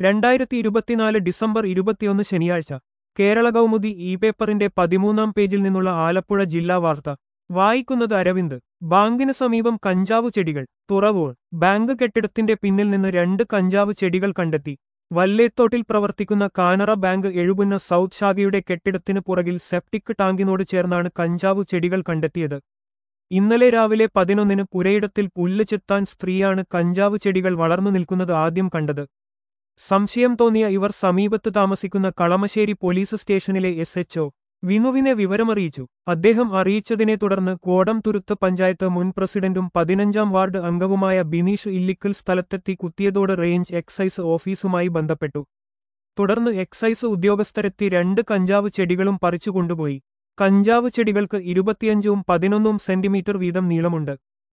രണ്ടായിരത്തി ഇരുപത്തിനാല് ഡിസംബർ ഇരുപത്തിയൊന്ന് ശനിയാഴ്ച കേരള കൗമുദി ഇ പേപ്പറിന്റെ പതിമൂന്നാം പേജിൽ നിന്നുള്ള ആലപ്പുഴ ജില്ലാ വാർത്ത വായിക്കുന്നത് അരവിന്ദ് ബാങ്കിന് സമീപം കഞ്ചാവ് ചെടികൾ തുറവൂർ ബാങ്ക് കെട്ടിടത്തിന്റെ പിന്നിൽ നിന്ന് രണ്ട് കഞ്ചാവ് ചെടികൾ കണ്ടെത്തി വല്ലേത്തോട്ടിൽ പ്രവർത്തിക്കുന്ന കാനറ ബാങ്ക് എഴുപുന്ന സൗത്ത് ശാഖയുടെ കെട്ടിടത്തിന് പുറകിൽ സെപ്റ്റിക് ടാങ്കിനോട് ചേർന്നാണ് കഞ്ചാവ് ചെടികൾ കണ്ടെത്തിയത് ഇന്നലെ രാവിലെ പതിനൊന്നിന് പുരയിടത്തിൽ പുല്ല് ചെത്താൻ സ്ത്രീയാണ് കഞ്ചാവ് ചെടികൾ വളർന്നു നിൽക്കുന്നത് ആദ്യം കണ്ടത് സംശയം തോന്നിയ ഇവർ സമീപത്ത് താമസിക്കുന്ന കളമശ്ശേരി പോലീസ് സ്റ്റേഷനിലെ എസ് എച്ച്ഒ വിനുവിനെ വിവരമറിയിച്ചു അദ്ദേഹം അറിയിച്ചതിനെ തുടർന്ന് കോടം തുരുത്ത് പഞ്ചായത്ത് മുൻ പ്രസിഡന്റും പതിനഞ്ചാം വാർഡ് അംഗവുമായ ബിനീഷ് ഇല്ലിക്കൽ സ്ഥലത്തെത്തി കുത്തിയതോട് റേഞ്ച് എക്സൈസ് ഓഫീസുമായി ബന്ധപ്പെട്ടു തുടർന്ന് എക്സൈസ് ഉദ്യോഗസ്ഥരെത്തി രണ്ട് കഞ്ചാവ് ചെടികളും പറിച്ചു കൊണ്ടുപോയി കഞ്ചാവ് ചെടികൾക്ക് ഇരുപത്തിയഞ്ചും പതിനൊന്നും സെന്റിമീറ്റർ വീതം നീളമുണ്ട്